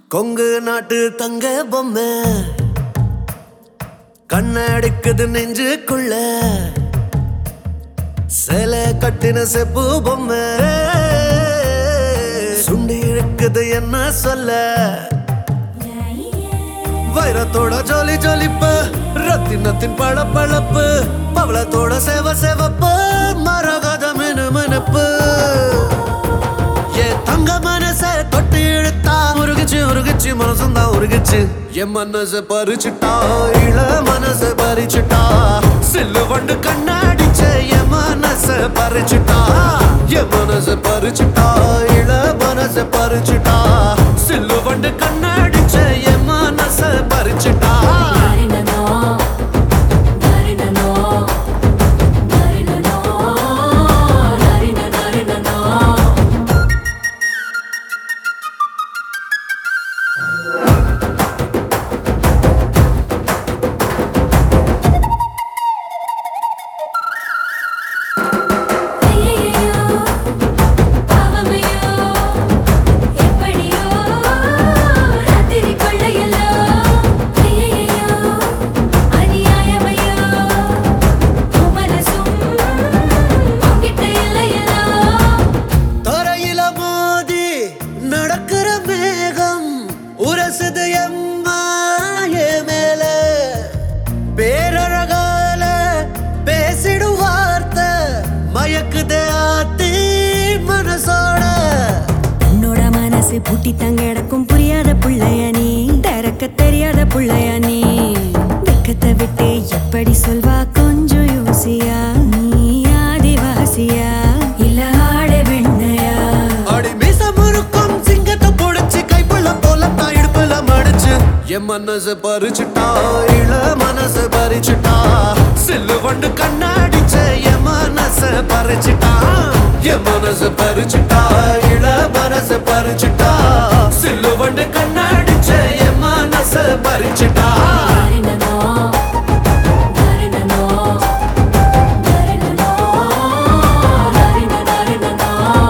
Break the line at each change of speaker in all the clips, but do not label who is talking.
கொங்கு நாட்டு தங்க பொம்மை கண்ணடிக்குது நெஞ்சுக்குள்ள சேலை கட்டின செப்பு பொம்மை சுண்டி இருக்குது என்ன சொல்ல வைரத்தோட ஜொலி ஜொலிப்பு ரத்தினத்தின் பளபளப்பு பவளத்தோட சேவ சேவப்பு மரகத மினு மினுப்பு என் தங்க மனச தொட்டு இழுத்தா உருகிச்சு உருகிச்சு மனசும் தான் உருகிச்சு என் மனச பறிச்சுட்டா இள மனச பறிச்சுட்டா சில்லு வண்டு கண்ணாடிச்ச என் மனச பறிச்சுட்டா என் மனச பறிச்சுட்டா இள மனச பறிச்சுட்டா சில்லு வண்டு கண்ணாடிச்ச என் மனச பறிச்சுட்டா
나리나노 나리나노 나리나노 나리나 나리나노 ஐயையோ பாவமையோ எப்படியோ ராத்திரி கொள்ளையல்லோ ஐயையோ அநியாயமையோ உன் மனசும் உன்கிட்ட இல்லையல்லோ
தரையில மோதி நடக்கிற மேகம் உரசுது எம்மா என் மேல பேரழகால பேசிடும் வார்த்தை மயக்குதே ஆத்தி மனசோட
உன்னோட மனசு பூட்டி தங்க இடக்கும் புரியாத புள்ளைய நீ திறக்க தெரியாத புள்ளைய நீ வெக்கத்தை விட்டு எப்படி சொல்வா கொஞ்சம் யோசியா நீ ஆதிவாசியா இல்ல ஆடை வெண்ணையா
அடி மீச முறுக்கும் சிங்கத்தை புடிச்சு கைப்புள்ள போல தான் இடுப்புல மடிச்சு என் மனசு பறிச்சுட்டா இள மனசு பறிச்சுட்டா சில்லு வண்டு கண்ணாடிச்ச என் மனசு பறிச்சுட்டா என் மனசு பறிச்சுட்டா இள மனசு பறிச்சுட்டா சில்லு வண்டு கண்ணாடிச்ச என் மனசு பறிச்சுட்டா
나리나노 나리나노 나리나노 나리나 나리나노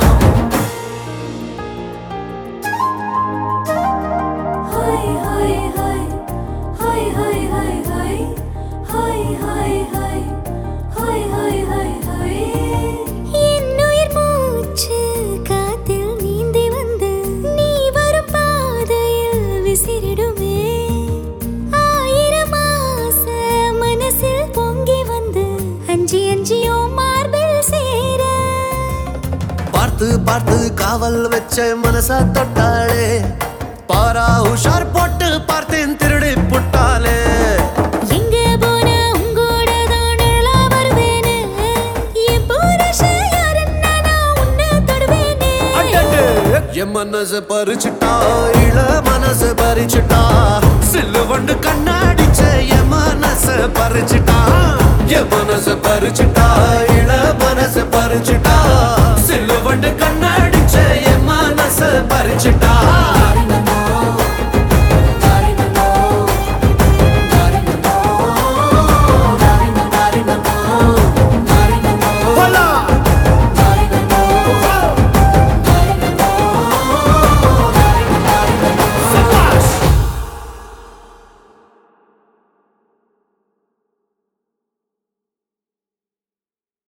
하이 하이 하이 하이 하이 하이 하이 하이 하이 하이 하이 하이 하이 하이
என்னுயிர் மூச்சு காத்தில் நீந்தி வந்து நீ வரும் பாதையில் விசிறிடுமே ஆயிரம் ஆசை மனசில் பொங்கி வந்து அஞ்சி அஞ்சியோ மார்பில் சேர
பார்த்து பார்த்து காவல் வச்ச மனச தொட்டாளே பாரா உஷார் போட்டு பார்த்தேன் திருடி புட்டாளே
எங்க போனா உங்கூட தான் நிழலா வருவேனே என் புருஷன் யாருன்னா நான் உன்னை தொடுவேனே
என் மனச பறிச்சுட்டா இள மனச பறிச்சுட்டா சில்லு வண்டு கண்ணாடிச்ச என் மனச பறிச்சுட்டா என் மனச பறிச்சுட்டா இள மனச பறிச்சுட்டா